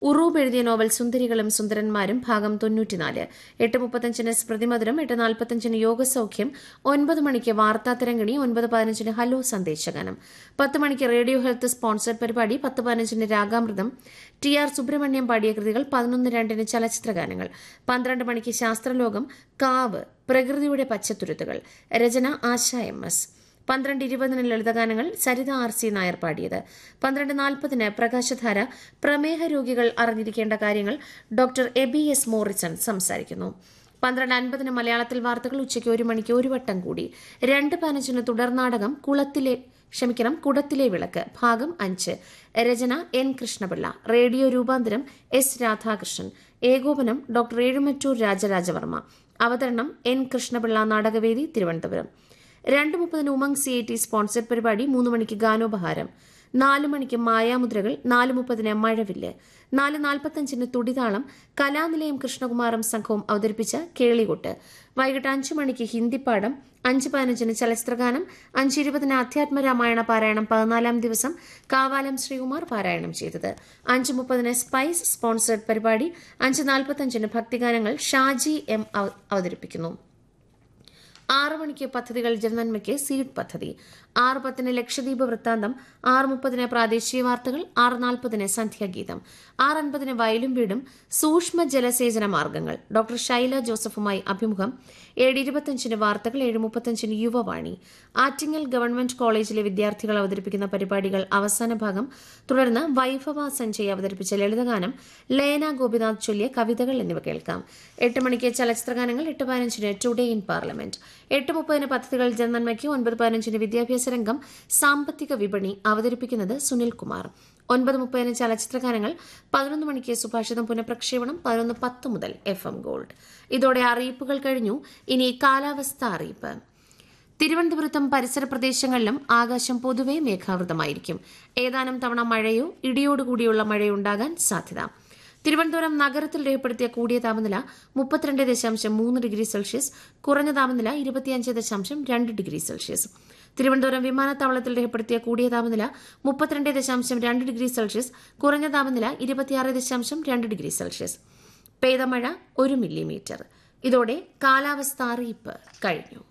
ഉറൂബ് എഴുതിയ നോവൽ സുന്ദരികളും സുന്ദരന്മാരും ഭാഗം തൊണ്ണൂറ്റിനാല് എട്ട് മുപ്പത്തഞ്ചിന് സ്മൃതിമധുരം എട്ട് നാൽപ്പത്തഞ്ചിന് യോഗസൌഖ്യം ഒൻപത് മണിക്ക് വാർത്താ തിരങ്കണി ഒൻപത് പതിനഞ്ചിന് ഹലോ സന്ദേശഗാനം പത്ത് മണിക്ക് റേഡിയോ ഹെൽത്ത് സ്പോൺസർഡ് പരിപാടി പത്ത് പതിനഞ്ചിന് രാഗാമൃതം ടി ആർ സുബ്രഹ്മണ്യം പാടിയ കൃതികൾ പതിനൊന്ന് രണ്ടിന് ചലച്ചിത്രഗാനങ്ങൾ പന്ത്രണ്ട് മണിക്ക് ശാസ്ത്രലോകം കാവ് പ്രകൃതിയുടെ പച്ചത്തുരുത്തുകൾ രചന ആശ എം എസ് പന്ത്രണ്ട് ഇരുപതിന് ലളിതഗാനങ്ങൾ സരിത ആർ സി നായർ പാടിയത് പന്ത്രണ്ട് നാൽപ്പതിന് പ്രകാശധാര പ്രമേഹ രോഗികൾ അറിഞ്ഞിരിക്കേണ്ട കാര്യങ്ങൾ ഡോക്ടർ എബി എസ് മോറിസൺ സംസാരിക്കുന്നു പന്ത്രണ്ട് അൻപതിന് മലയാളത്തിൽ വാർത്തകൾ ഉച്ചയ്ക്ക് ഒരു മണിക്ക് ഒരു വട്ടം കൂടി രണ്ട് പതിനഞ്ചിന് തുടർനാടകം കുളത്തിലെ ക്ഷമിക്കണം കുടത്തിലെ വിളക്ക് ഭാഗം അഞ്ച് രചന എൻ കൃഷ്ണപിള്ള റേഡിയോ രൂപാന്തരം എസ് രാധാകൃഷ്ണൻ ഏകോപനം ഡോക്ടർ ഏഴുമറ്റൂർ രാജരാജവർമ്മ അവതരണം എൻ കൃഷ്ണപിള്ള നാടകവേദി തിരുവനന്തപുരം രണ്ട് മുപ്പതിന് Umang C I T sponsored പരിപാടി മൂന്ന് മണിക്ക് ഗാനോപഹാരം നാല് മണിക്ക് മായാമുദ്രകൾ നാല് മുപ്പതിന് മഴവില്ല് നാല് നാൽപ്പത്തഞ്ചിന് തുടിതാളം കലാനിലയം കൃഷ്ണകുമാറും സംഘവും അവതരിപ്പിച്ച കേളികൊട്ട് വൈകിട്ട് അഞ്ച് മണിക്ക് ഹിന്ദിപ്പാടം അഞ്ച് പതിനഞ്ചിന് ചലച്ചിത്രഗാനം അഞ്ച് ഇരുപതിന് അധ്യാത്മ രാമായണ പാരായണം പതിനാലാം ദിവസം കാവാലം ശ്രീകുമാർ പാരായണം ചെയ്തത് അഞ്ച് മുപ്പതിന് സ്പൈസ് സ്പോൺസേഡ് പരിപാടി അഞ്ച് നാൽപ്പത്തഞ്ചിന് ഭക്തിഗാനങ്ങൾ ഷാജി എം അവ- അവതരിപ്പിക്കുന്നു ആറ് മണിക്ക് പദ്ധതികൾ ജനനന്മയ്ക്ക് സീഡ് പദ്ധതി ആറ് പത്തിന് ലക്ഷദ്വീപ് വൃത്താന്തം ആറ് മുപ്പതിന് പ്രാദേശിക വാർത്തകൾ ആറ് നാൽപ്പതിന് സന്ധ്യാഗീതം ആറ് അൻപതിന് വയലും വീടും സൂക്ഷ്മ ജലസേചന മാർഗങ്ങൾ ഡോക്ടർ ശൈല ജോസഫുമായി അഭിമുഖം ഏഴ് ഇരുപത്തഞ്ചിന് വാർത്തകൾ ഏഴ് മുപ്പത്തഞ്ചിന് യുവവാണി ആറ്റിങ്ങൽ ഗവൺമെന്റ് കോളേജിലെ വിദ്യാർത്ഥികൾ അവതരിപ്പിക്കുന്ന പരിപാടികൾ അവസാന ഭാഗം തുടർന്ന് വൈഭവ സഞ്ജയ് അവതരിപ്പിച്ച ലളിതഗാനം ലയന ഗോപിനാഥ് ചൊല്ലിയ കവിതകൾ എന്നിവ കേൾക്കാം എട്ട് മണിക്ക് ചലച്ചിത്രഗാനങ്ങൾ എട്ട് പതിനഞ്ചിന് ടുഡേ ഇൻ പാർലമെന്റ് എട്ട് മുപ്പതിന് പദ്ധതികൾ ജനനന്മയ്ക്ക് ഒൻപത് പതിനഞ്ചിന് വിദ്യാഭ്യാസ രംഗം സാമ്പത്തിക വിപണി അവതരിപ്പിക്കുന്നത് സുനിൽ കുമാർ ഒൻപത് മുപ്പതിന് ചലച്ചിത്രഗാനങ്ങൾ പതിനൊന്ന് മണിക്ക് സുഭാഷിതം പുനഃപ്രക്ഷേപണം പതിനൊന്ന് പത്ത് മുതൽ എഫ് എം ഗോൾഡ് ഇതോടെ അറിയിപ്പുകൾ കഴിഞ്ഞു ഇനി കാലാവസ്ഥ അറിയിപ്പ് തിരുവനന്തപുരത്തും പരിസര പ്രദേശങ്ങളിലും ആകാശം പൊതുവെ മേഘാവൃതമായിരിക്കും ഏതാനും തവണ മഴയോ ഇടിയോടുകൂടിയുള്ള മഴയോ ഉണ്ടാകാൻ സാധ്യത തിരുവനന്തപുരം നഗരത്തിൽ രേഖപ്പെടുത്തിയ കൂടിയ താപനില മുപ്പത്തിരണ്ട് ദശാംശം മൂന്ന് ഡിഗ്രി സെൽഷ്യസ് കുറഞ്ഞ താപനില ഇരുപത്തിയഞ്ച് ദശാംശം രണ്ട് ഡിഗ്രി സെൽഷ്യസ് തിരുവനന്തപുരം വിമാനത്താവളത്തിൽ രേഖപ്പെടുത്തിയ കൂടിയ താപനില മുപ്പത്തിരണ്ട് ദശാംശം രണ്ട് ഡിഗ്രി സെൽഷ്യസ് കുറഞ്ഞ താപനില ഇരുപത്തിയാറ് ദശാംശം രണ്ട് ഡിഗ്രി സെൽഷ്യസ് പെയ്ത മഴ ഒരു മില്ലിമീറ്റർ ഇതോടെ കാലാവസ്ഥ അറിയിപ്പ് കഴിഞ്ഞു